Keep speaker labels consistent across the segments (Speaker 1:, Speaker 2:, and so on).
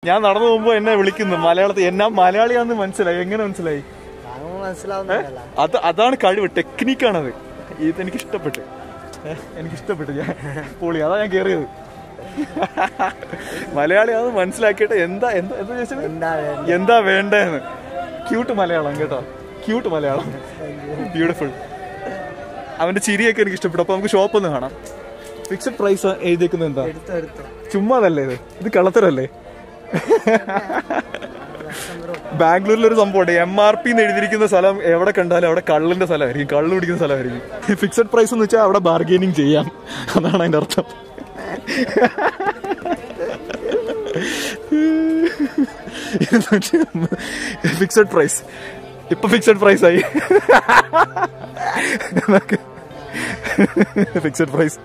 Speaker 1: ഞാൻ നടന്നു പോകുമ്പോ എന്നെ വിളിക്കുന്നു മലയാളത്തിൽ എന്നാ മലയാളിയാന്ന് മനസ്സിലായി എങ്ങനെ മനസ്സിലായി
Speaker 2: നമുക്ക് മനസ്സിലാവുന്നില്ല
Speaker 1: അത് അതാണ് കഴിവ് ടെക്നിക്കാണത് ഇത് എനിക്ക് ഇഷ്ടപ്പെട്ടു ഏ, എനിക്ക് ഇഷ്ടപ്പെട്ടു ഞാൻ പൊളി അതാ ഞാൻ കേറിയത് മലയാളിയാന്ന് മനസ്സിലാക്കിയിട്ട് എന്താ എന്താ എന്താ ചോദിച്ചത്
Speaker 2: എന്താ വേണ്ടത്?
Speaker 1: എന്താ വേണ്ടതെന്ന് ക്യൂട്ട് മലയാളം കേട്ടോ ക്യൂട്ട് മലയാളം ബ്യൂട്ടിഫുൾ അവന്റെ ചിരിയൊക്കെ എനിക്ക് ഇഷ്ടപ്പെട്ടു അപ്പൊ നമുക്ക് ഷോപ്പ് ഒന്ന് കാണാം ഫിക്സഡ് പ്രൈസ് എഴുതിയേക്കുന്നത് എന്താ
Speaker 2: എടുത്തു എടുത്തു
Speaker 1: ചുമ്മാതല്ലേ ഇത് ഇത് കള്ളത്തരല്ലേ ബാംഗ്ലൂരിൽ ഒരു സംഭവമുണ്ട് എം ആർ പി എന്ന് എഴുതിയിരിക്കുന്ന സ്ഥലം എവിടെ കണ്ടാലും അവിടെ കള്ളിന്റെ സ്ഥലമായിരിക്കും കള്ള് പിടിക്കുന്ന സ്ഥലമായിരിക്കും ഫിക്സഡ് പ്രൈസ് എന്ന് വെച്ചാൽ അവിടെ ബാർഗെയിനിങ് ചെയ്യാം അതാണ് അതിന്റെ അർത്ഥം ഫിക്സഡ് പ്രൈസ് ഇപ്പൊ ഫിക്സഡ് പ്രൈസ് ആയി ഫിക്സഡ് പ്രൈസ്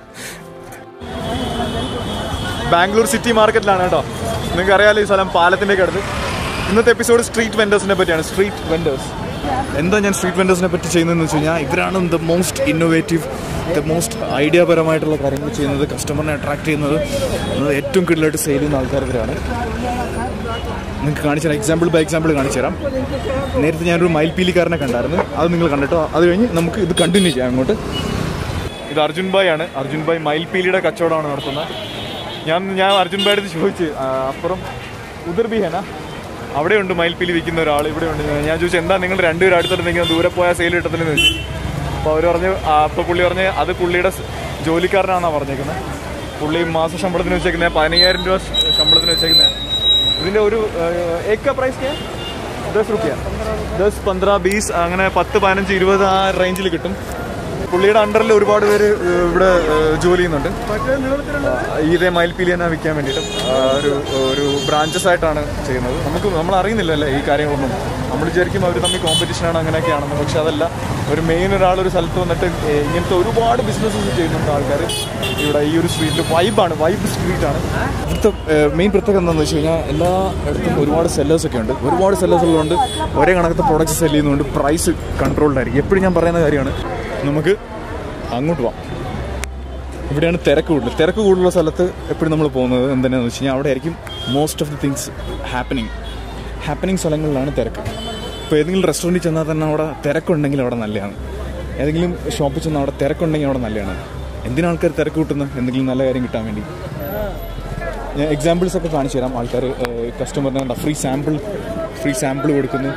Speaker 1: ബാംഗ്ലൂർ സിറ്റി മാർക്കറ്റിലാണ് കേട്ടോ നിങ്ങൾക്ക് അറിയാലോ ഈ സ്ഥലം പാലത്തിന്റെ ഒക്കെ അടുത്ത് ഇന്നത്തെ എപ്പിസോഡ് സ്ട്രീറ്റ് വെൻഡേഴ്സിനെ പറ്റിയാണ് സ്ട്രീറ്റ് വെൻഡേഴ്സ് എന്താ ഞാൻ സ്ട്രീറ്റ് വെൻഡേഴ്സിനെ പറ്റി ചെയ്യുന്നതെന്ന് വെച്ച് കഴിഞ്ഞാൽ ഇവരാണ് the most innovative the most ഐഡിയാപരമായിട്ടുള്ള കാര്യങ്ങൾ ചെയ്യുന്നത് കസ്റ്റമറിനെ അട്രാക്ട് ചെയ്യുന്നത് അത് ഏറ്റവും കൂടുതലായിട്ട് സെയിൽ ചെയ്യുന്ന ആൾക്കാർ ഇവരാണ് നിങ്ങൾക്ക് കാണിച്ചു തരാം എക്സാമ്പിൾ ബൈ എക്സാമ്പിൾ കാണിച്ചു തരാം നേരത്തെ ഞാനൊരു മയിൽപീലിക്കാരനെ കണ്ടായിരുന്നു അത് നിങ്ങൾ കണ്ടിട്ടോ അത് കഴിഞ്ഞ് നമുക്ക് ഇത് കണ്ടിന്യൂ ചെയ്യാം അങ്ങോട്ട് ഇത് അർജുൻ ഭായ് ആണ് അർജുൻ ഭായ് മയിൽപീലിയുടെ കച്ചവടമാണ് നടത്തുന്നത് ഞാൻ ഞാൻ അർജുൻ ഭായുടെ അടുത്ത് ചോദിച്ചു ആ, അപ്പുറം ഉദർ ബി ഹേന അവിടെയുണ്ട് മയിൽപ്പീലി വിൽക്കുന്ന ഒരാൾ ഇവിടെ ഉണ്ട് ഞാൻ ചോദിച്ചു എന്താ നിങ്ങൾ രണ്ടുപേരും അടുത്തുണ്ടെങ്കിൽ ദൂരെ പോയാൽ സെയിൽ കിട്ടത്തില്ലെന്ന് ചോദിച്ചു അപ്പോൾ അവർ പറഞ്ഞു ആ, അപ്പോൾ പുള്ളി പറഞ്ഞ് അത് പുള്ളിയുടെ സ് ജോലിക്കാരനാണെന്നാണ് പറഞ്ഞേക്കുന്നത് പുള്ളി മാസ ശമ്പളത്തിന് വെച്ചേക്കുന്നത് പതിനയ്യായിരം രൂപ ശ- ശമ്പളത്തിന് വെച്ചേക്കുന്നത് ഇതിൻ്റെ ഒരു ഏക്ക പ്രൈസ് കേ ദസ് റുപ്യ ദസ് പന്ത്ര ബീസ് അങ്ങനെ പത്ത് പതിനഞ്ച് ഇരുപത് ആ റേഞ്ചിൽ കിട്ടും പുള്ളിയുടെ അണ്ടറിൽ ഒരുപാട് പേര് ഏഹ്, ഇവിടെ ഏഹ്, ജോലി ചെയ്യുന്നുണ്ട് ആ, ഇതേ മയിൽപ്പീലി തന്നെ വിൽക്കാൻ വേണ്ടിയിട്ടും ആ, ഒരു ഒരു ബ്രാഞ്ചസ് ആയിട്ടാണ് ചെയ്യുന്നത് നമുക്ക് നമ്മൾ അറിയുന്നില്ലല്ലേ ഈ കാര്യങ്ങളൊന്നും നമ്മൾ വിചാരിക്കും അവർ തമ്മിൽ കോമ്പറ്റീഷനാണ് അങ്ങനെയൊക്കെയാണെന്ന് പക്ഷെ അതല്ല ഒരു മെയിൻ ഒരാൾ ഒരു സ്ഥലത്ത് വന്നിട്ട് ഏഹ്, ഇങ്ങനത്തെ ഒരുപാട് ബിസിനസ്സസ് ചെയ്യുന്നുണ്ട് ആൾക്കാർ ഇവിടെ ഈ ഒരു സ്ട്രീറ്റിൽ വൈബാണ് വൈബ് സ്ട്രീറ്റാണ് ഇവിടുത്തെ മെയിൻ പ്രത്യേകത എന്താണെന്ന് വെച്ച് കഴിഞ്ഞാൽ എല്ലാ ഇടത്തും ഒരുപാട് സെല്ലേഴ്സ് ഒക്കെ ഉണ്ട് ഒരുപാട് സെല്ലേഴ്സ് ഉള്ളതുകൊണ്ട് ഒരേ കണക്കത്തെ പ്രോഡക്റ്റ്സ് സെല് ചെയ്യുന്നതുകൊണ്ട് പ്രൈസ് കൺട്രോൾഡ് ആയിരിക്കും എപ്പോഴും ഞാൻ പറയുന്ന കാര്യമാണ് നമുക്ക് അങ്ങോട്ട് പോവാം ഇവിടെയാണ് തിരക്ക് കൂടുതൽ തിരക്ക് കൂടുതലുള്ള സ്ഥലത്ത് എപ്പോഴും നമ്മൾ പോകുന്നത് എന്തിനാന്ന് വെച്ച് കഴിഞ്ഞാൽ അവിടെ ആയിരിക്കും most of the things happening happening സ്ഥലങ്ങളിലാണ് തിരക്ക് ഇപ്പോൾ ഏതെങ്കിലും റെസ്റ്റോറൻറ്റിൽ ചെന്നാൽ തന്നെ അവിടെ തിരക്കുണ്ടെങ്കിൽ അവിടെ നല്ലതാണ് ഏതെങ്കിലും ഷോപ്പിൽ ചെന്നാൽ അവിടെ തിരക്കുണ്ടെങ്കിൽ അവിടെ നല്ലതാണ് എന്തിനാ ആൾക്കാർ തിരക്ക് കൂട്ടുന്നത് എന്തെങ്കിലും നല്ല കാര്യം കിട്ടാൻ വേണ്ടി ഞാൻ എക്സാമ്പിൾസ് ഒക്കെ കാണിച്ചു തരാം ആൾക്കാർ കസ്റ്റമറിന് ഫ്രീ സാമ്പിൾ ഫ്രീ സാമ്പിൾ കൊടുക്കുന്നു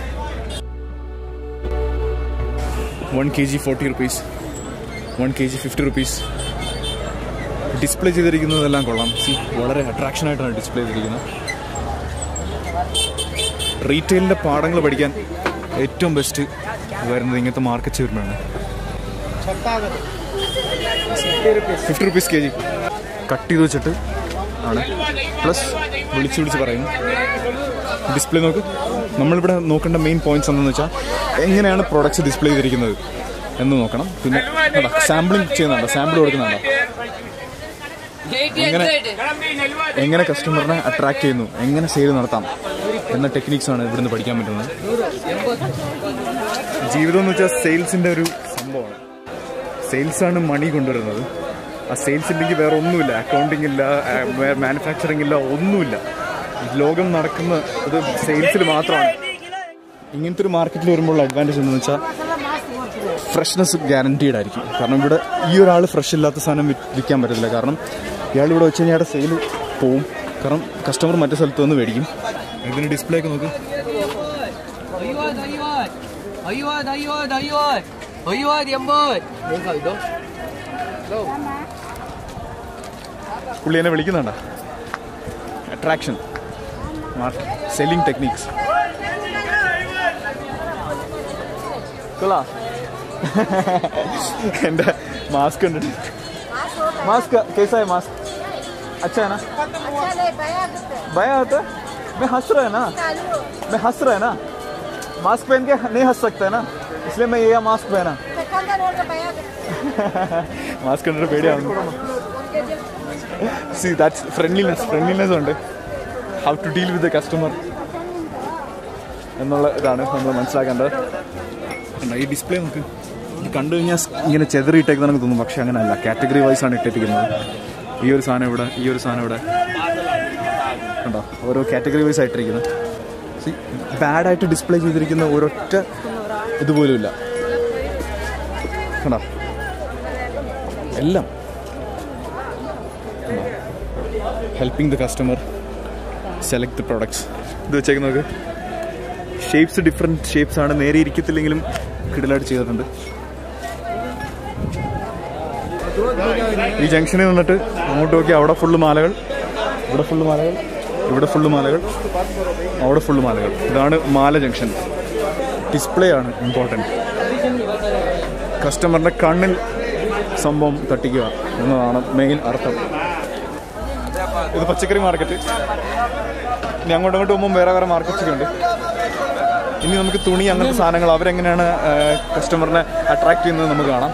Speaker 1: one K G forty rupees one K G fifty rupees display ചെയ്തിരിക്കുന്നതെല്ലാം കൊള്ളാം സി വളരെ അട്രാക്ഷൻ ആയിട്ടാണ് ഡിസ്പ്ലേ ചെയ്തിരിക്കുന്നത് റീറ്റെയിലിൻ്റെ പാഠങ്ങൾ പഠിക്കാൻ ഏറ്റവും ബെസ്റ്റ് വരുന്നത് ഇങ്ങനത്തെ മാർക്കറ്റ് വരുമ്പോഴാണ് fifty rupees K G cut ചെയ്ത് വെച്ചിട്ട് ആണ് പ്ലസ് വിളിച്ച് വിളിച്ച് പറയുന്നു ഡിസ്പ്ലേ നോക്ക് നമ്മളിവിടെ നോക്കേണ്ട മെയിൻ പോയിന്റ്സ് എന്താണെന്ന് വെച്ചാൽ എങ്ങനെയാണ് പ്രോഡക്റ്റ്സ് ഡിസ്പ്ലേ ചെയ്തിരിക്കുന്നത് എന്ന് നോക്കണം പിന്നെ സാമ്പിളിംഗ് ചെയ്യുന്നുണ്ടോ സാമ്പിൾ കൊടുക്കുന്നുണ്ടോ എങ്ങനെ എങ്ങനെ കസ്റ്റമറിനെ അട്രാക്ട് ചെയ്യുന്നു എങ്ങനെ സെയിൽ നടത്താം എന്ന ടെക്നിക്സ് ആണ് ഇവിടുന്ന് പഠിക്കാൻ പറ്റുന്നത് ജീവിതം എന്ന് വെച്ചാൽ സെയിൽസിന്റെ ഒരു സംഭവമാണ് സെയിൽസ് ആണ് മണി കൊണ്ടുവരുന്നത് ആ സെയിൽസ് ഇല്ലെങ്കിൽ വേറെ ഒന്നുമില്ല അക്കൗണ്ടിങ് ഇല്ല മാനുഫാക്ചറിങ് ഇല്ല ഒന്നുമില്ല ലോകം നടക്കുന്ന ഇത് സെയിൽസിൽ മാത്രമാണ് ഇങ്ങനത്തെ ഒരു മാർക്കറ്റിൽ വരുമ്പോൾ അഡ്വാൻറ്റേജ് എന്താണെന്ന് വെച്ചാൽ ഫ്രഷ്നെസ് ഗ്യാരണ്ടീഡ് ആയിരിക്കും കാരണം ഇവിടെ ഈ ഒരാൾ ഫ്രഷ് ഇല്ലാത്ത സാധനം വി- വിൽക്കാൻ പറ്റത്തില്ല കാരണം ഇയാൾ ഇവിടെ വെച്ച് കഴിഞ്ഞാൽ സെയിൽ പോവും കാരണം കസ്റ്റമർ മറ്റു സ്ഥലത്ത് വന്ന് മേടിക്കും ഇതിന് ഡിസ്പ്ലേ ഒക്കെ നോക്ക്
Speaker 3: Ayuat, ayuat. Ayuat, ayuat, ayuat. Ayuat, Yambot. Ikaw, ito. Go.
Speaker 1: പുള്ളി എന്നെ വിളിക്കുന്നുണ്ട അട്രാക്ഷൻ സെല്ലിംഗ് ടെക്നിക്സ് കൊള്ളാം എൻ്റെ മാസ്ക് ഉണ്ട് മാസ്ക് കേസായ മാസ്ക് अच्छा है ना
Speaker 4: अच्छा नहीं भैया कितने
Speaker 1: भया होता है मैं हंस रहा है ना
Speaker 4: चालू
Speaker 1: मैं हंस रहा है ना मास्क पहन के नहीं हंस सकता है ना इसलिए मैं ये मास्क पहना
Speaker 4: सेकंड रोड का भैया कितने
Speaker 1: മാസ്ക് കണ്ടിട്ട് പേടിയാവുന്നു
Speaker 4: उनके जो
Speaker 1: സി ദാറ്റ്സ് ഫ്രണ്ട്ലിനെസ് ഫ്രണ്ട്ലിനെസ് ഉണ്ട് how to deal with the customer എന്നുള്ള ഇതാണ് നമ്മൾ മനസ്സിലാക്കേണ്ടത് കണ്ടോ, ഈ ഡിസ്പ്ലേ നമുക്ക് ഇത് കണ്ടു കഴിഞ്ഞാൽ ഇങ്ങനെ ചെതറിയിട്ടേക്കുന്നതെന്ന് തോന്നും പക്ഷെ അങ്ങനെയല്ല കാറ്റഗറി വൈസ് ആണ് ഇട്ടിരിക്കുന്നത് ഈ ഒരു സാധനം ഇവിടെ ഈ ഒരു സാധനം ഇവിടെ കണ്ടോ ഓരോ കാറ്റഗറി വൈസ് ആയിട്ടിരിക്കുന്നത് ബാഡായിട്ട് ഡിസ്പ്ലേ ചെയ്തിരിക്കുന്ന ഒരൊറ്റ ഇതുപോലും ഇല്ല കണ്ടോ എല്ലാം helping the customer select the products ഇത് വെച്ചേക്ക് നോക്ക് ഷേപ്സ് ഡിഫറെൻറ്റ് ഷേപ്സ് ആണ് നേരെ ഇരിക്കത്തില്ലെങ്കിലും കിടലായിട്ട് ചെയ്തിട്ടുണ്ട് ഈ ജംഗ്ഷനിൽ നിന്നിട്ട് അങ്ങോട്ട് നോക്കി അവിടെ ഫുള്ള് മാലകൾ ഇവിടെ ഫുള്ള് മാലകൾ ഇവിടെ ഫുള്ള് മാലകൾ അവിടെ ഫുള്ള് മാലകൾ ഇതാണ് മാല ജംഗ്ഷൻ ഡിസ്പ്ലേ ആണ് ഇമ്പോർട്ടൻറ്റ് കസ്റ്റമറിൻ്റെ കണ്ണിൽ സംഭവം തട്ടിക്കുക എന്നതാണ് മെയിൻ അർത്ഥം ഇത് പച്ചക്കറി മാർക്കറ്റ് ഇനി അങ്ങോട്ടും ഇങ്ങോട്ട് പോകുമ്പോൾ വേറെ വേറെ മാർക്കറ്റ്സ് ഒക്കെ ഉണ്ട് ഇനി നമുക്ക് തുണി അങ്ങനത്തെ സാധനങ്ങൾ അവരെങ്ങനെയാണ് കസ്റ്റമറിനെ അട്രാക്ട് ചെയ്യുന്നത് നമുക്ക് കാണാം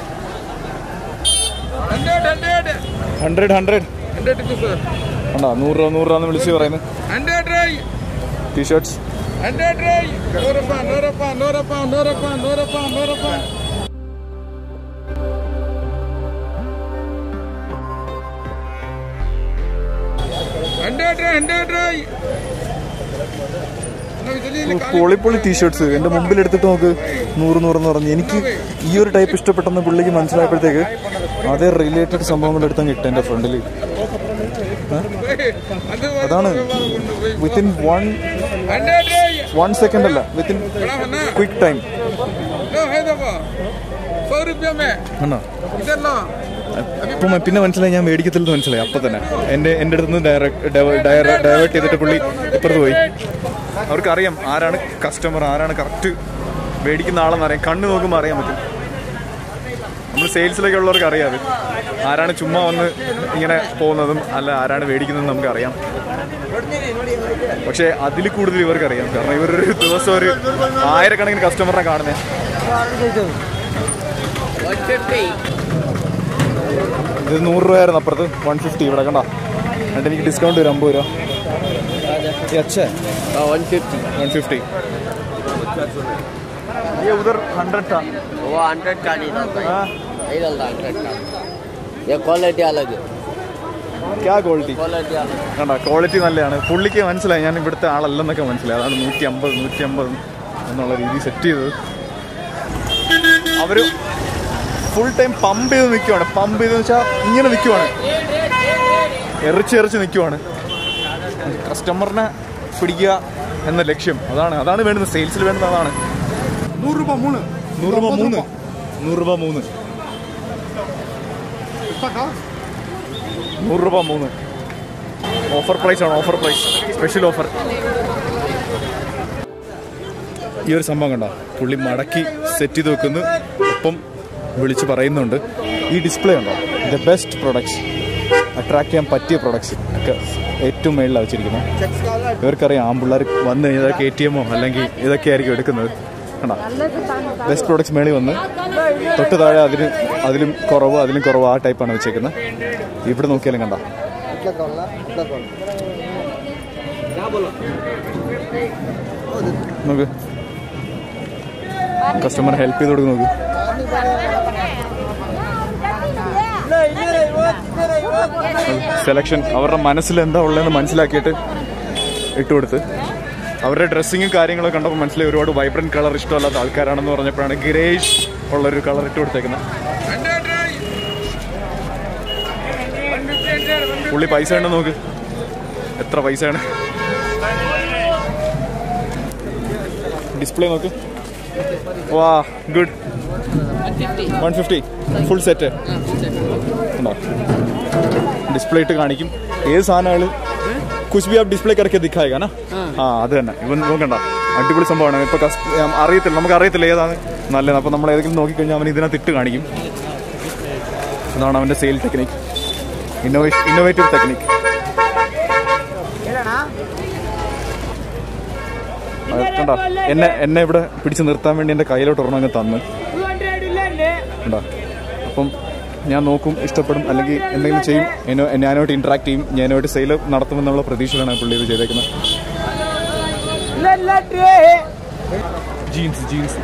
Speaker 1: ഹൺഡ്രഡ് ഹൺഡ്രഡ് ഉണ്ടോ നൂറ് രൂപ നൂറ് രൂപ എന്ന് വിളിച്ച് പറയുന്നത് ടീഷർട്സ് പൊളിപ്പൊളി ടീഷർട്സ് എന്റെ മുമ്പിൽ എടുത്തിട്ട് നോക്ക് നൂറ് നൂറെന്ന് പറഞ്ഞു എനിക്ക് ഈ ഒരു ടൈപ്പ് ഇഷ്ടപ്പെട്ടെന്ന് പുള്ളിക്ക് മനസ്സിലായപ്പോഴത്തേക്ക് അതേ റിലേറ്റഡ് സംഭവങ്ങൾ എടുത്തങ്ങ് ഇട്ട് എന്റെ ഫ്രണ്ടിൽ അതാണ് വിത്തിൻ വൺ വൺ സെക്കൻഡ് അല്ല വിത്തിൻ ക്വിക്ക് ടൈം ആണോ അപ്പം പിന്നെ മനസ്സിലായി ഞാൻ മേടിക്കത്തില്ലെന്ന് മനസ്സിലായി അപ്പം തന്നെ എൻ്റെ എൻ്റെ അടുത്ത് നിന്ന് ഡയറക്ട് ഡൈവേർട്ട് ചെയ്തിട്ട് പുള്ളി ഇപ്പുറത്ത് പോയി അവർക്കറിയാം ആരാണ് കസ്റ്റമർ ആരാണ് കറക്റ്റ് മേടിക്കുന്ന ആളെന്ന് അറിയാം കണ്ണ് നോക്കുമ്പോൾ അറിയാൻ പറ്റും നമ്മൾ സെയിൽസിലൊക്കെ ഉള്ളവർക്ക് അറിയാം അത് ആരാണ് ചുമ്മാ വന്ന് ഇങ്ങനെ പോകുന്നതും അല്ല ആരാണ് മേടിക്കുന്നതും നമുക്കറിയാം പക്ഷേ അതിൽ കൂടുതൽ ഇവർക്കറിയാം കാരണം ഇവരൊരു ദിവസം ഒരു ആയിരക്കണക്കിന് കസ്റ്റമറിനെ കാണുന്നത് ഇത് നൂറ് രൂപയായിരുന്നു അപ്പുറത്ത് വൺ ഫിഫ്റ്റി ഇവിടെ കണ്ട എന്നിട്ട് എനിക്ക് ഡിസ്കൗണ്ട് വരും അമ്പത് രൂപ അച്ഛേ
Speaker 3: वन फिफ्टी
Speaker 1: वन फिफ्टी ये उधर हंड्रेड था
Speaker 3: वो हंड्रेड का नहीं था भाई
Speaker 1: हाँ।
Speaker 3: नहीं डलता हंड्रेड का ये क्वालिटी अलग है
Speaker 1: क्या क्वाളിറ്റി
Speaker 3: क्वालिटी अलग
Speaker 1: കണ്ട ക്വാളിറ്റി നല്ലതാണ് പുള്ളിക്ക് മനസ്സിലായി ഞാൻ ഇവിടുത്തെ ആളല്ലെന്നൊക്കെ മനസ്സിലായി അതാണ് നൂറ്റി അമ്പത് നൂറ്റി അമ്പത് എന്നുള്ള രീതി സെറ്റ് ചെയ്തത് അവര് ഫുൾ ടൈം പമ്പ് ചെയ്ത് നിൽക്കുവാണ് പമ്പ് ചെയ്തെന്ന് വെച്ചാൽ ഇങ്ങനെ നിൽക്കുവാണ് എറിച്ച് എറിച്ച് നിൽക്കുവാണ് കസ്റ്റമറിനെ പിടിക്കുക എന്ന ലക്ഷ്യം അതാണ് അതാണ് വേണ്ടുന്നത് സെയിൽസിൽ വേണ്ടത് അതാണ്
Speaker 5: നൂറ് രൂപ മൂന്ന്
Speaker 1: നൂറ് രൂപ മൂന്ന് നൂറ് രൂപ മൂന്ന് നൂറ് രൂപ മൂന്ന് ഓഫർ പ്രൈസ് ആണ് ഓഫർ പ്രൈസ് സ്പെഷ്യൽ ഓഫർ ഈ ഒരു സംഭവം കണ്ടോ പുള്ളി മടക്കി സെറ്റ് ചെയ്ത് വെക്കുന്നു ഒപ്പം വിളിച്ച് പറയുന്നുണ്ട് ഈ ഡിസ്പ്ലേ ഉണ്ടോ ദ ബെസ്റ്റ് പ്രൊഡക്ട്സ് അട്രാക്ട് ചെയ്യാൻ പറ്റിയ പ്രൊഡക്ട്സ് ഒക്കെ ഏറ്റവും മേളിലാണ് വെച്ചിരിക്കുന്നത് ഇവർക്കറിയാം ആമ്പിള്ളേർ വന്നു കഴിഞ്ഞാൽ കെ ടി എമ്മോ അല്ലെങ്കിൽ ഇതൊക്കെ ആയിരിക്കും എടുക്കുന്നത് കണ്ടോ ബെസ്റ്റ് പ്രോഡക്ട്സ് മേളിൽ വന്ന് തൊട്ട് താഴെ അതിന് അതിലും കുറവ് അതിലും കുറവ് ആ ടൈപ്പാണ് വെച്ചേക്കുന്നത് ഇവിടെ നോക്കിയാലും കണ്ട
Speaker 2: इतना कॉल इतना कॉल
Speaker 1: നോക്ക് കസ്റ്റമർ ഹെൽപ്പ് ചെയ്ത് കൊടുക്കും നോക്ക് സെലക്ഷൻ അവരുടെ മനസ്സിൽ എന്താ ഉള്ളതെന്ന് മനസ്സിലാക്കിയിട്ട് ഇട്ടുകൊടുത്ത് അവരുടെ ഡ്രസ്സിങ്ങും കാര്യങ്ങളൊക്കെ കണ്ടപ്പോൾ മനസ്സിലായി ഒരുപാട് വൈബ്രന്റ് കളർ ഇഷ്ടമല്ലാത്ത ആൾക്കാരാണെന്ന് പറഞ്ഞപ്പോഴാണ് ഗ്രേഷ് ഉള്ളൊരു കളർ ഇട്ട് കൊടുത്തേക്കുന്നത് പുള്ളി പൈസ ഉണ്ടോ നോക്ക് എത്ര പൈസയാണ് ഡിസ്പ്ലേ നോക്ക് വാ good one fifty full set ഉണ്ടോ ഡിസ്പ്ലേ ഇട്ട് കാണിക്കും ഏത് സാധനങ്ങൾ കുച്ച് ബി ആപ്പ് ഡിസ്പ്ലേ കിടക്കെ ദിക്കായിക നാ ആ അത് തന്നെ ഇവൻ നോക്കണ്ട അടിപൊളി സംഭവമാണ് ഇപ്പൊ കസ്- ഉം, അറിയത്തില്ല നമുക്ക് അറിയത്തില്ല ഏതാണ് നല്ലത് അപ്പൊ നമ്മൾ ഏതെങ്കിലും നോക്കിക്കഴിഞ്ഞാൽ അവൻ ഇതിനകത്ത് ഇട്ട് കാണിക്കും അതാണ് അവന്റെ sale technique innovation innovative technique കണ്ടോ എന്നെ എന്നെ ഇവിടെ പിടിച്ച് നിർത്താൻ വേണ്ടി എൻ്റെ കയ്യിലോട്ട് ഒരെണ്ണം അങ്ങ് തന്ന് കണ്ടോ അപ്പം ഞാൻ നോക്കും ഇഷ്ടപ്പെടും അല്ലെങ്കിൽ എന്തെങ്കിലും ചെയ്യും എന്നോ ഞാനോട്ട് ഇന്ററാക്ട് ചെയ്യും ഞാനോട്ട് സെയിൽ നടത്തുമെന്നുള്ള പ്രതീക്ഷയിലാണ് പുള്ളി ഇത് ചെയ്തേക്കുന്നത് ജീൻസ് ജീൻസ്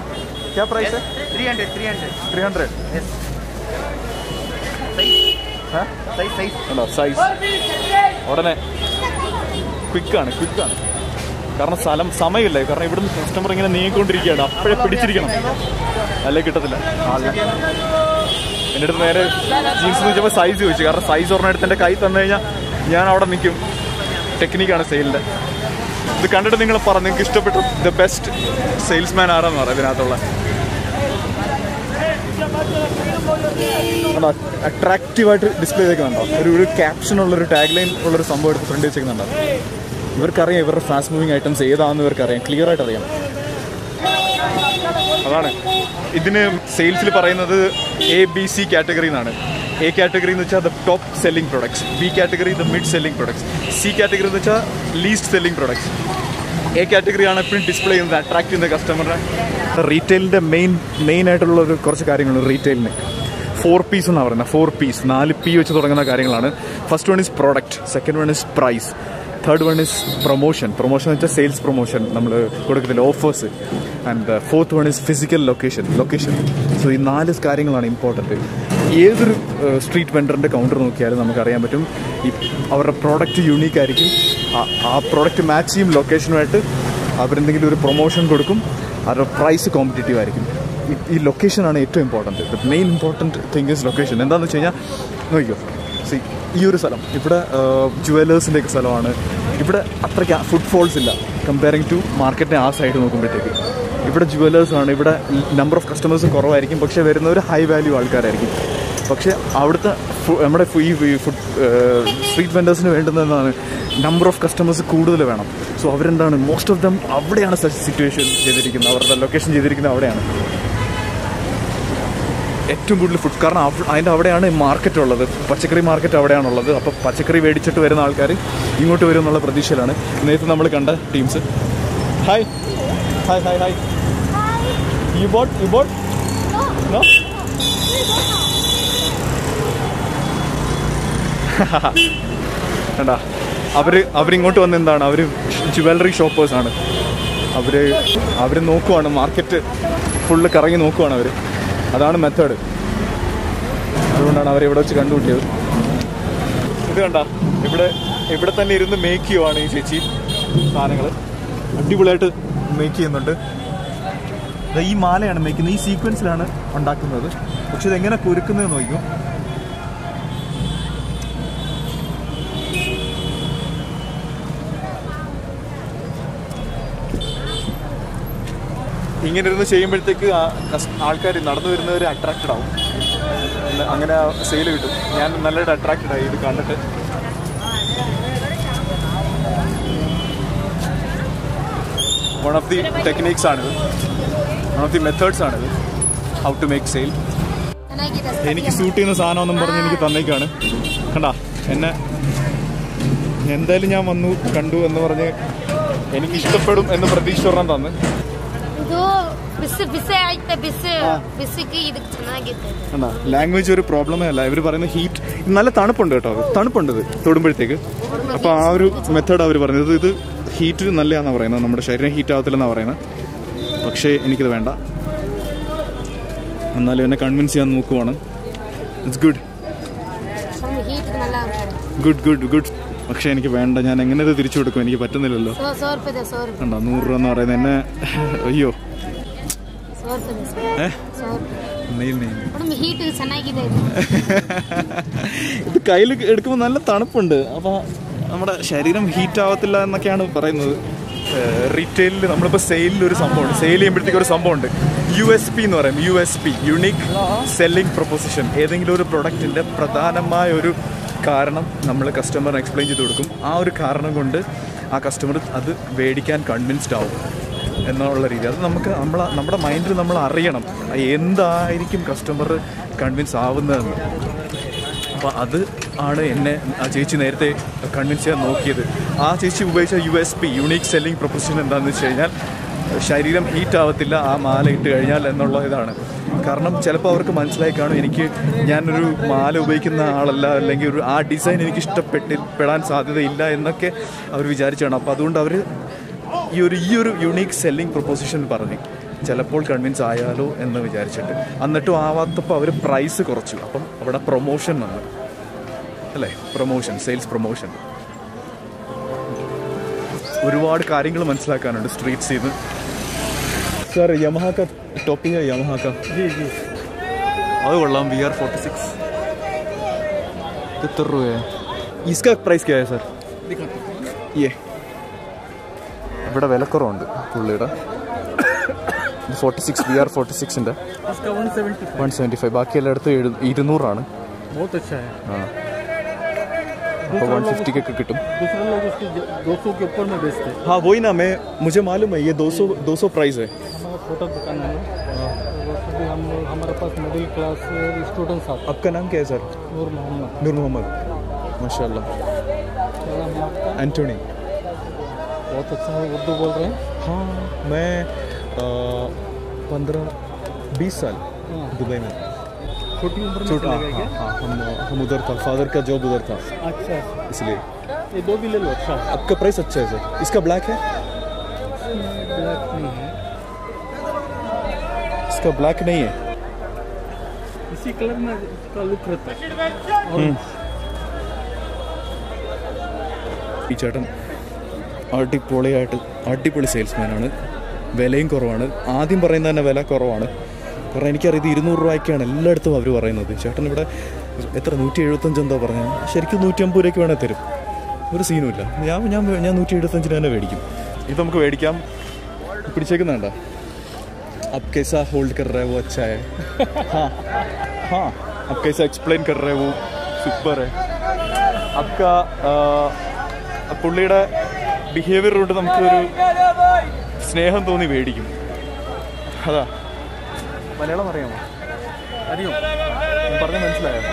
Speaker 1: क्या प्राइस है
Speaker 5: three hundred three hundred
Speaker 1: three hundred ഉണ്ടോ സൈസ് ഉടനെ ക്വിക്കാണ് ക്വിക്കാണ് കാരണം സ്ഥലം സമയമില്ല കാരണം ഇവിടുന്ന് കസ്റ്റമർ ഇങ്ങനെ നീങ്ങിക്കൊണ്ടിരിക്കുകയാണ് അപ്പോഴേ പിടിച്ചിരിക്കണം അല്ലേ കിട്ടത്തില്ല ആളിനെ എൻ്റെ അടുത്ത് നേരെ ജീൻസ് ചോദിച്ചപ്പോൾ സൈസ് ചോദിച്ചു കാരണം സൈസ് ഒരെണ്ണം എടുത്ത് എൻ്റെ കൈ തന്നു കഴിഞ്ഞാൽ ഞാൻ അവിടെ നിൽക്കും ടെക്നിക്കാണ് സെയിലിൻ്റെ ഇത് കണ്ടിട്ട് നിങ്ങൾ പറ നിങ്ങൾക്ക് ഇഷ്ടപ്പെട്ടു ദ ബെസ്റ്റ് സെയിൽസ്മാൻ ആരാന്ന് പറയാം ഇതിനകത്തുള്ള അട്രാക്റ്റീവായിട്ട് ഡിസ്പ്ലേ ചെയ്തേക്കുന്നുണ്ടോ ഒരു ഒരു ക്യാപ്ഷൻ ഉള്ളൊരു ടാഗ് ലൈൻ ഉള്ളൊരു സംഭവം എടുത്ത് ഫ്രണ്ട് വെച്ചേക്കുന്നുണ്ടോ ഇവർക്കറിയാം ഇവരുടെ ഫാസ്റ്റ് മൂവിങ് ഐറ്റംസ് ഏതാണെന്ന് ഇവർക്കറിയാം ക്ലിയർ ആയിട്ട് അറിയാം അതാണ് ഇതിന് സെയിൽസിൽ പറയുന്നത് എ ബി സി കാറ്റഗറി എന്നാണ് എ കാറ്റഗറി എന്ന് വെച്ചാൽ the top selling products B category the mid selling products C category എന്ന് വെച്ചാൽ least selling products A category ആണ് എപ്പോഴും ഡിസ്പ്ലേ ചെയ്യുന്നത് അട്രാക്ട് ചെയ്യുന്ന കസ്റ്റമറിനെ റീറ്റെയിലിൻ്റെ മെയിൻ മെയിൻ ആയിട്ടുള്ള ഒരു കുറച്ച് കാര്യങ്ങളുണ്ട് റീറ്റെയിലിന് ഫോർ പീസ് എന്നാണ് പറയുന്നത് ഫോർ പീസ് നാല് പി വെച്ച് തുടങ്ങുന്ന കാര്യങ്ങളാണ് first one is product second one is price third one is promotion promotion എന്ന് വെച്ചാൽ സെയിൽസ് പ്രൊമോഷൻ നമ്മൾ കൊടുക്കുന്നില്ല offers and fourth one is physical location location so ഈ നാല് കാര്യങ്ങളാണ് ഇമ്പോർട്ടൻറ്റ് ഏതൊരു സ്ട്രീറ്റ് വെണ്ടറിൻ്റെ കൗണ്ടർ നോക്കിയാലും നമുക്കറിയാൻ പറ്റും ഈ അവരുടെ പ്രോഡക്റ്റ് യുണീക്ക് ആയിരിക്കും ആ- ആ പ്രോഡക്റ്റ് മാച്ച് ചെയ്യും ലൊക്കേഷനുമായിട്ട് അവരെന്തെങ്കിലും ഒരു പ്രൊമോഷൻ കൊടുക്കും അവരുടെ പ്രൈസ് കോമ്പറ്റേറ്റീവ് ആയിരിക്കും ഈ- ഈ ലൊക്കേഷനാണ് ഏറ്റവും important the main important thing is location എന്താണെന്ന് വെച്ച് കഴിഞ്ഞാൽ നോക്കിക്കോ സി ഈ ഒരു സ്ഥലം ഇവിടെ ജുവലേഴ്സിൻ്റെ ഒക്കെ സ്ഥലമാണ് ഇവിടെ അത്രയ്ക്ക് ഫുഡ് ഫോൾസ് ഇല്ല കമ്പയറിങ് ടു മാർക്കറ്റിനെ ആ സൈഡ് നോക്കുമ്പോഴത്തേക്ക് ഇവിടെ ജുവലേഴ്സ് ആണ് ഇവിടെ നമ്പർ ഓഫ് കസ്റ്റമേഴ്സും കുറവായിരിക്കും പക്ഷേ വരുന്നവർ ഹൈ വാല്യൂ ആൾക്കാരായിരിക്കും പക്ഷേ അവിടുത്തെ ഫു- നമ്മുടെ ഫു- ഈ ഫുഡ് സ്ട്രീറ്റ് വെൻഡേഴ്സിന് വേണ്ടുന്നതാണ് നമ്പർ ഓഫ് കസ്റ്റമേഴ്സ് കൂടുതൽ വേണം സോ അവരെന്താണ് മോസ്റ്റ് ഓഫ് ദം അവിടെയാണ് സിറ്റുവേഷൻ ചെയ്തിരിക്കുന്നത് അവരുടെ ലൊക്കേഷൻ ചെയ്തിരിക്കുന്നത് അവിടെയാണ് ഏറ്റവും കൂടുതൽ ഫുഡ് കാരണം അവ- അതിൻ്റെ അവിടെയാണ് മാർക്കറ്റ് ഉള്ളത് പച്ചക്കറി മാർക്കറ്റ് അവിടെയാണുള്ളത് അപ്പോൾ പച്ചക്കറി മേടിച്ചിട്ട് വരുന്ന ആൾക്കാർ ഇങ്ങോട്ട് വരും എന്നുള്ള പ്രതീക്ഷയിലാണ് നേരത്തെ നമ്മൾ കണ്ട teams hi hi hi hi you bought you bought no കണ്ടാ അവര് അവരിങ്ങോട്ട് വന്ന് എന്താണ് അവർ ജുവലറി ഷോപ്പേഴ്സ് ആണ് അവര് അവർ നോക്കുവാണ് മാർക്കറ്റ് ഫുള്ള് കറങ്ങി നോക്കുവാണ് അവർ അതാണ് മെത്തേഡ് അതുകൊണ്ടാണ് അവരെ ഇവിടെ വെച്ച് കണ്ടുമുട്ടിയത് ഇത് കണ്ട ഇവിടെ ഇവിടെ തന്നെ ഇരുന്ന് മേക്ക് ചെയ്യുവാണ് ഈ ചേച്ചി സാധനങ്ങൾ അടിപൊളിയായിട്ട് മേക്ക് ചെയ്യുന്നുണ്ട് ദാ ഈ മാലയാണ് മേക്ക് ചെയ്യുന്നത് ഈ സീക്വൻസിലാണ് ഉണ്ടാക്കുന്നത് പക്ഷെ ഇതെങ്ങനെ കുരുക്കുന്നത് നോക്കിയോ ഇങ്ങനെ ഇരുന്ന് ചെയ്യുമ്പോഴത്തേക്ക് ആൾക്കാർ നടന്നു വരുന്നവർ അട്രാക്റ്റഡ് ആവും പിന്നെ അങ്ങനെ സെയിൽ കിട്ടും ഞാൻ നല്ലതായിട്ട് അട്രാക്റ്റഡ് ആയി ഇത് കണ്ടിട്ട് വൺ ഓഫ് ദി ടെക്നീക്സ് ആണിത് വൺ ഓഫ് ദി മെത്തേഡ്സ് ആണിത് ഹൗ ടു മേക്ക് സെയിൽ എനിക്ക് സൂട്ട് ചെയ്യുന്ന സാധനമെന്നും പറഞ്ഞ് എനിക്ക് തന്നേക്കാണ് കണ്ടാ എന്നെ എന്തായാലും ഞാൻ വന്നു കണ്ടു എന്ന് പറഞ്ഞ് എനിക്ക് ഇഷ്ടപ്പെടും എന്ന് പ്രതീക്ഷ ഒരെണ്ണം തന്ന്
Speaker 6: ಇದು ಬಿಸಿ ಬಿಸಿ ಆಯ್ತಾ ಬಿಸಿ ಬಿಸಿಗೆ ಇದಕ್ಕೆ ಚೆನ್ನಾಗಿದೆ
Speaker 1: എന്നാ ലാംഗ്വേജ് ഒരു പ്രോബ്ലമേ അല്ല ഇവർ പറയുന്ന ഹീറ്റ് നല്ല തണുപ്പുണ്ട് കേട്ടോ അത് തണുപ്പുണ്ട് ഇത് തൊടുമ്പോഴത്തേക്ക് അപ്പൊ ആ ഒരു മെത്തേഡ് അവർ പറഞ്ഞത് ഇത് ഹീറ്റ് നല്ലതാണെന്നാണ് പറയുന്നത് നമ്മുടെ ശരീരം ഹീറ്റ് ആവത്തില്ലെന്നാണ് പറയുന്നത് പക്ഷേ എനിക്കിത് വേണ്ട എന്നാലും എന്നെ കൺവിൻസ് ചെയ്യാൻ നോക്കുവാണ് ഇറ്റ്സ് ഗുഡ്
Speaker 6: ಸ್ವಲ್ಪ ಹೀಟ್ ನಲ್ಲ ಇರ್ತದೆ
Speaker 1: ഗുഡ് ഗുഡ് ഗുഡ് പക്ഷേ എനിക്ക് വേണ്ട ഞാൻ എങ്ങനെ ഇത് തിരിച്ചു കൊടുക്കും എനിക്ക് പറ്റുന്നില്ലല്ലോ
Speaker 6: ಸೊ ಸಾವಿರ ರೂಪಾಯಿ ಇದೆ ಸಾವಿರ ರೂಪಾಯಿ
Speaker 1: കണ്ടോ നൂറ് രൂപ എന്ന് പറയുന്നത് എന്നെ അയ്യോ
Speaker 6: ಸಾವಿರ ರೂಪಾಯಿ ಇದೆ ಸಾವಿರ
Speaker 1: ഏഹ്
Speaker 6: ರೂಪಾಯಿ
Speaker 1: നെയിൽ നെയിൽ
Speaker 6: ಮೇಡಮ್ ಹೀಟ್ ಚೆನ್ನಾಗಿದೆ ಇದು
Speaker 1: ഇത് കയ്യിൽ എടുക്കുമ്പോൾ നല്ല തണുപ്പുണ്ട് അപ്പോൾ നമ്മുടെ ശരീരം ഹീറ്റ് ആവത്തില്ല എന്നൊക്കെയാണ് പറയുന്നത് റീറ്റെയിലിൽ നമ്മളിപ്പോൾ സെയിലിൽ ഒരു സംഭവമുണ്ട് സെയിൽ ചെയ്യുമ്പോഴത്തേക്ക് ഒരു സംഭവമുണ്ട് യു എസ് പി എന്ന് പറയും U S P unique selling proposition ഏതെങ്കിലും ഒരു പ്രൊഡക്റ്റിൻ്റെ പ്രധാനമായ ഒരു കാരണം നമ്മൾ കസ്റ്റമറിന് എക്സ്പ്ലെയിൻ ചെയ്ത് കൊടുക്കും ആ ഒരു കാരണം കൊണ്ട് ആ കസ്റ്റമർ അത് മേടിക്കാൻ കൺവിൻസ്ഡ് ആവും എന്നുള്ള രീതി അത് നമുക്ക് നമ്മൾ നമ്മുടെ മൈൻഡിൽ നമ്മൾ അറിയണം എന്തായിരിക്കും കസ്റ്റമർ കൺവിൻസ് ആവുന്നതെന്ന് അപ്പോൾ അത് ആണ് എന്നെ ആ ചേച്ചി നേരത്തെ കൺവിൻസ് ചെയ്യാൻ നോക്കിയത് ആ ചേച്ചി ഉപയോഗിച്ച U S P unique selling proposition എന്താണെന്ന് വെച്ച് കഴിഞ്ഞാൽ ശരീരം ഹീറ്റ് ആവത്തില്ല ആ മാല ഇട്ട് കഴിഞ്ഞാൽ എന്നുള്ള ഇതാണ് കാരണം ചിലപ്പോൾ അവർക്ക് മനസ്സിലായി കാണും എനിക്ക് ഞാനൊരു മാല ഉപയോഗിക്കുന്ന ആളല്ല അല്ലെങ്കിൽ ഒരു ആ ഡിസൈൻ എനിക്ക് ഇഷ്ടപ്പെട്ടി പെടാൻ സാധ്യതയില്ല എന്നൊക്കെ അവർ വിചാരിച്ചാണ് അപ്പോൾ അതുകൊണ്ട് അവർ ഈ ഒരു ഈ ഒരു യുണീക്ക് സെല്ലിംഗ് പ്രൊപ്പോസിഷൻ പറഞ്ഞു ചിലപ്പോൾ കൺവിൻസ് ആയാലോ എന്ന് വിചാരിച്ചിട്ട് എന്നിട്ടും ആവാത്തപ്പോൾ അവർ പ്രൈസ് കുറച്ചു അപ്പം അവിടെ പ്രൊമോഷൻ വന്നു അല്ലേ പ്രൊമോഷൻ സെയിൽസ് പ്രൊമോഷൻ ഒരുപാട് കാര്യങ്ങൾ മനസ്സിലാക്കാനുണ്ട് സ്ട്രീറ്റ്സിൽ നിന്ന് സർ യമഹ का टॉपी है യമഹ का जी जी അത് കൊള്ളാം വി ആർ ഫോർട്ടി സിക്സ് എത്ര രൂപയാണ് इसका प्राइस क्या है सर ये ഇവിടെ വിലക്കുറവുണ്ട് പുള്ളിയുടെ forty six V R forty സിക്സിൻ്റെ
Speaker 5: उसका one seventy
Speaker 1: one seventy five ബാക്കി എല്ലായിടത്തും എഴു ഇരുന്നൂറാണ്
Speaker 5: बहुत अच्छा है
Speaker 1: ആ അപ്പോൾ വൺ ഫിഫ്റ്റിക്കൊക്കെ കിട്ടും
Speaker 5: दूसरे लोग उसके दो सौ के ऊपर में बेचते हैं
Speaker 1: हाँ वही ना मैं मुझे मालूम है ये 200 200 प्राइस है
Speaker 5: हमारा छोटा दुकान है ना वैसे भी हम हमारे पास मिडिल क्लास स्टूडेंट्स आते
Speaker 1: आपका नाम क्या है सर
Speaker 5: हैं नूर मोहम्मद
Speaker 1: नूर मोहम्मद माशाल्लाह
Speaker 5: क्या नाम है आपका
Speaker 1: एंटोनी
Speaker 5: बहुत अच्छा है उर्दू बोल रहे हैं
Speaker 1: हाँ मैं पंद्रह बीस साल दुबई में
Speaker 5: छोटी उम्र में
Speaker 1: छोटा
Speaker 5: चले गए
Speaker 1: हाँ हाँ हम हम उधर था फादर का जॉब उधर था
Speaker 5: क्या अच्छा
Speaker 1: इसलिए
Speaker 5: ये दो भी ले लो अच्छा है
Speaker 1: आपका प्राइस अच्छा है सर इसका ब्लैक है
Speaker 5: ब्लैक नहीं है
Speaker 1: इसका ब्लैक नहीं है
Speaker 5: इसी कलर में इसका लुक रहता है और
Speaker 1: ഈ ചേട്ടൻ അടിപൊളിയായിട്ട് അടിപൊളി സെയിൽസ്മാനാണ് വിലയും കുറവാണ് ആദ്യം പറയുന്ന തന്നെ വില കുറവാണ് കാരണം എനിക്കറിയാം ഇത് ഇരുന്നൂറ് രൂപയ്ക്കാണ് എല്ലായിടത്തും അവർ പറയുന്നത് ചേട്ടൻ ഇവിടെ എത്ര നൂറ്റി എഴുപത്തഞ്ച് എന്താ പറഞ്ഞത് ശരിക്കും നൂറ്റി അമ്പത് രൂപയ്ക്ക് വേണേൽ തരും ഒരു സീനുമില്ല ഞാൻ ഞാൻ ഞാൻ നൂറ്റി എഴുപത്തഞ്ചിന് തന്നെ മേടിക്കും ഇത് നമുക്ക് മേടിക്കാം പിടിച്ചേക്കുന്നുണ്ട अब कैसा होल्ड कर रहा है वो अच्छा है हाँ हाँ अब कैसा एक्सप्लेन कर रहे हैं वो सुपर है आपका ആ, പുള്ളിയുടെ ബിഹേവിയർ കൊണ്ട് നമുക്കൊരു സ്നേഹം തോന്നി മേടിക്കും അതാ മലയാളം അറിയാമോ അറിയോ പറഞ്ഞ മനസ്സിലായോ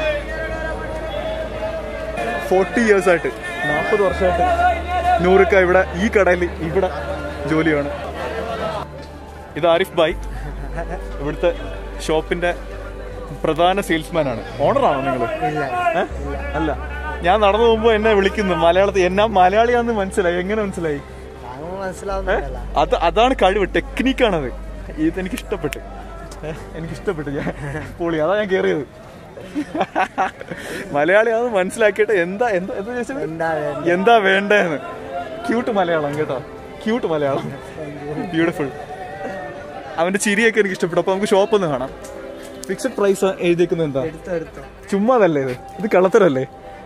Speaker 1: ഫോർട്ടി ഇയേഴ്സ് ആയിട്ട് നാൽപ്പത് വർഷമായിട്ട് നൂറുക്ക ഇവിടെ ഈ കടയിൽ ഇവിടെ ജോലിയാണ് ഇത് ആരിഫ് ബായ് ഇവിടുത്തെ ഷോപ്പിന്റെ പ്രധാന സെയിൽസ്മാൻ ആണ് ഓണറാണോ നിങ്ങൾ അല്ല ഞാൻ നടന്നു പോകുമ്പോ എന്നെ വിളിക്കുന്നു മലയാളത്തിൽ എന്നാ മലയാളിയാന്ന് മനസ്സിലായി എങ്ങനെ മനസ്സിലായി
Speaker 2: താങ്കൾ
Speaker 1: ഏ?
Speaker 2: മനസ്സിലാവുന്നില്ല
Speaker 1: അത് അതാണ് കഴിവ് ടെക്നിക്കാണത് ഇത് എനിക്ക് ഇഷ്ടപ്പെട്ടു ഏ? എനിക്ക് ഇഷ്ടപ്പെട്ടു ഞാൻ പൊളി അതാ ഞാൻ കേറിയത് മലയാളിയാന്ന് മനസ്സിലാക്കിയിട്ട് എന്താ എന്താ എന്താ ചോദിച്ചത്
Speaker 2: എന്താ വേണ്ടത്?
Speaker 1: എന്താ വേണ്ടതെന്ന് ക്യൂട്ട് മലയാളം കേട്ടോ ക്യൂട്ട് മലയാളം ബ്യൂട്ടിഫുൾ അവന്റെ ചിരിയൊക്കെ എനിക്ക് ഇഷ്ടപ്പെട്ടു അപ്പൊ നമുക്ക് ഷോപ്പ് ഒന്ന് കാണാം ഫിക്സഡ് പ്രൈസ് എഴുതിയേക്കുന്നത് എന്താ
Speaker 2: എടുത്തോ എടുത്തോ
Speaker 1: ചുമ്മാതല്ലേ ഇത് ഇത് കള്ളത്തരല്ലേ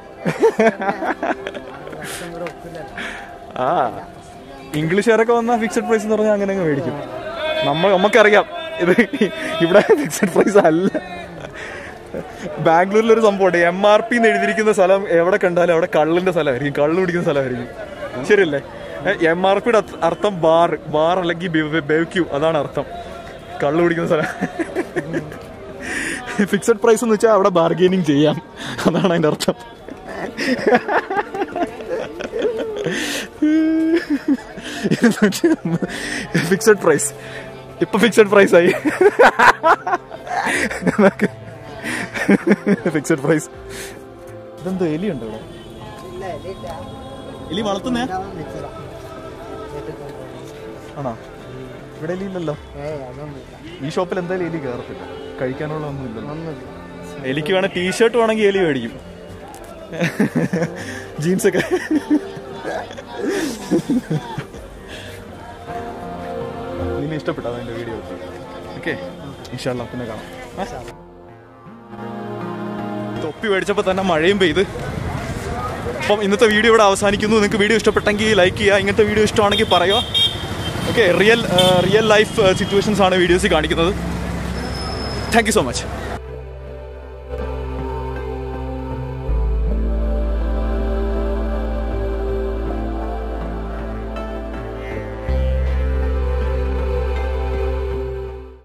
Speaker 2: ലക്ഷം കൂടെ ഒപ്പില്ല
Speaker 1: ആ ഇംഗ്ലീഷുകാരൊക്കെ വന്നാൽ ഫിക്സഡ് പ്രൈസ് എന്ന് പറഞ്ഞാൽ അങ്ങനെ അങ്ങ് മേടിക്കും നമ്മൾ നമുക്കറിയാം ഇത് ഇവിടെ ഫിക്സഡ് പ്രൈസ് അല്ല ബാംഗ്ലൂരിൽ ഒരു സംഭവമുണ്ട് എം ആർ പി എന്ന് എഴുതിയിരിക്കുന്ന സ്ഥലം എവിടെ കണ്ടാലും അവിടെ കള്ളിന്റെ സ്ഥലമായിരിക്കും കള്ള് പിടിക്കുന്ന സ്ഥലമായിരിക്കും ശരിയല്ലേ എം ആർ പിയുടെ അർത്ഥം ബാർ ബാർ അല്ലെങ്കിൽ ബെവ്ക്യൂ അതാണ് അർത്ഥം കള്ള് പിടിക്കുന്ന സ്ഥലം ഫിക്സഡ് പ്രൈസ് എന്ന് വെച്ചാൽ അവിടെ ബാർഗെയിനിങ് ചെയ്യാം അതാണ് അതിന്റെ അർത്ഥം ഫിക്സഡ് പ്രൈസ് ഇപ്പൊ ഫിക്സഡ് പ്രൈസ് ആയി ഫിക്സഡ് പ്രൈസ് ഇതെന്തോ എലി ഉണ്ടോ ഇവിടെ
Speaker 2: ഇല്ല ഇല്ല
Speaker 1: എലി വളർത്തുന്നേ
Speaker 2: നിൽക്കുക
Speaker 1: ആണോ ഇവിടെ എലി ഇല്ലല്ലോ
Speaker 2: ഏയ് അതൊന്നുമില്ല
Speaker 1: ഈ ഷോപ്പിൽ എന്തായാലും എലി കയറത്തില്ല കഴിക്കാനുള്ള ഒന്നും ഇല്ലല്ലോ
Speaker 2: ഒന്നുമില്ല
Speaker 1: എലിക്ക് വേണേ ടീഷർട്ട് വേണമെങ്കിൽ എലി മേടിക്കും ജീൻസ് ഒക്കെ നിന്നെ ഇഷ്ടപ്പെട്ടോ അതിന്റെ വീഡിയോ ഓക്കെ ഇൻഷാല്ല പിന്നെ കാണാം ഏ? തൊപ്പി മേടിച്ചപ്പോൾ തന്നെ മഴയും പെയ്ത് അപ്പം ഇന്നത്തെ വീഡിയോ ഇവിടെ അവസാനിക്കുന്നു നിങ്ങൾക്ക് വീഡിയോ ഇഷ്ടപ്പെട്ടെങ്കിൽ ലൈക്ക് ചെയ്യുക ഇങ്ങനത്തെ വീഡിയോ ഇഷ്ടമാണെങ്കിൽ പറയുക okay real real life situations ആണ് വീഡിയോസിൽ കാണിക്കുന്നത് താങ്ക് യു സോ മച്ച്